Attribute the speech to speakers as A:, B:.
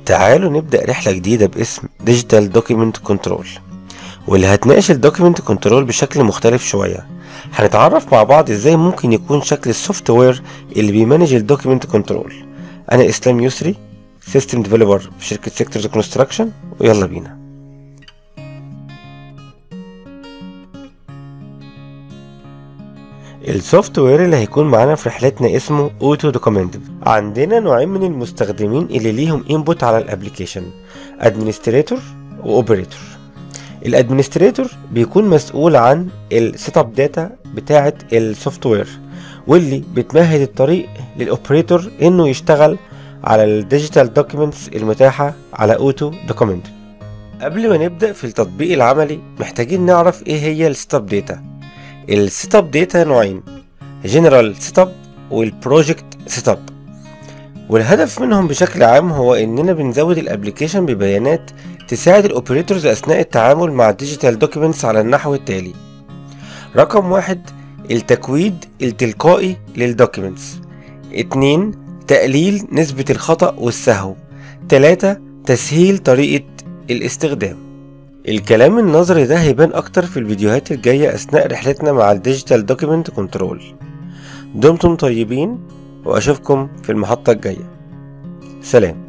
A: تعالوا نبدأ رحلة جديدة باسم ديجيتال دوكيمنت كنترول واللي هتناقش الدوكيمنت كنترول بشكل مختلف شوية هنتعرف مع بعض ازاي ممكن يكون شكل السوفت وير اللي بيمانج الدوكيمنت كنترول انا اسلام يسري سيستم ديفلوبر في شركة سيكتورز كونستراكشن ويلا بينا السوفت وير اللي هيكون معانا في رحلتنا اسمه اوتو دوكيمنت عندنا نوعين من المستخدمين اللي ليهم انبوت على الابليكيشن ادمنستريتور واوبريتور الادمنستريتور بيكون مسؤول عن السيت اب داتا بتاعه السوفت وير واللي بتمهد الطريق للاوبريتور انه يشتغل على الديجيتال دوكيومنتس المتاحه على اوتو دوكيمنت قبل ما نبدا في التطبيق العملي محتاجين نعرف ايه هي السيت اب داتا السيت اب داتا نوعين جنرال سيت اب والبروجكت سيت اب والهدف منهم بشكل عام هو اننا بنزود الابليكيشن ببيانات تساعد الاوبريتورز اثناء التعامل مع الديجيتال دوكيومنتس على النحو التالي رقم واحد التكويد التلقائي للدوكيومنتس اتنين تقليل نسبة الخطأ والسهو تلاتة تسهيل طريقة الاستخدام الكلام النظري ده هيبان اكتر في الفيديوهات الجاية اثناء رحلتنا مع الديجيتال دوكيمنت كنترول دمتم طيبين واشوفكم في المحطة الجاية سلام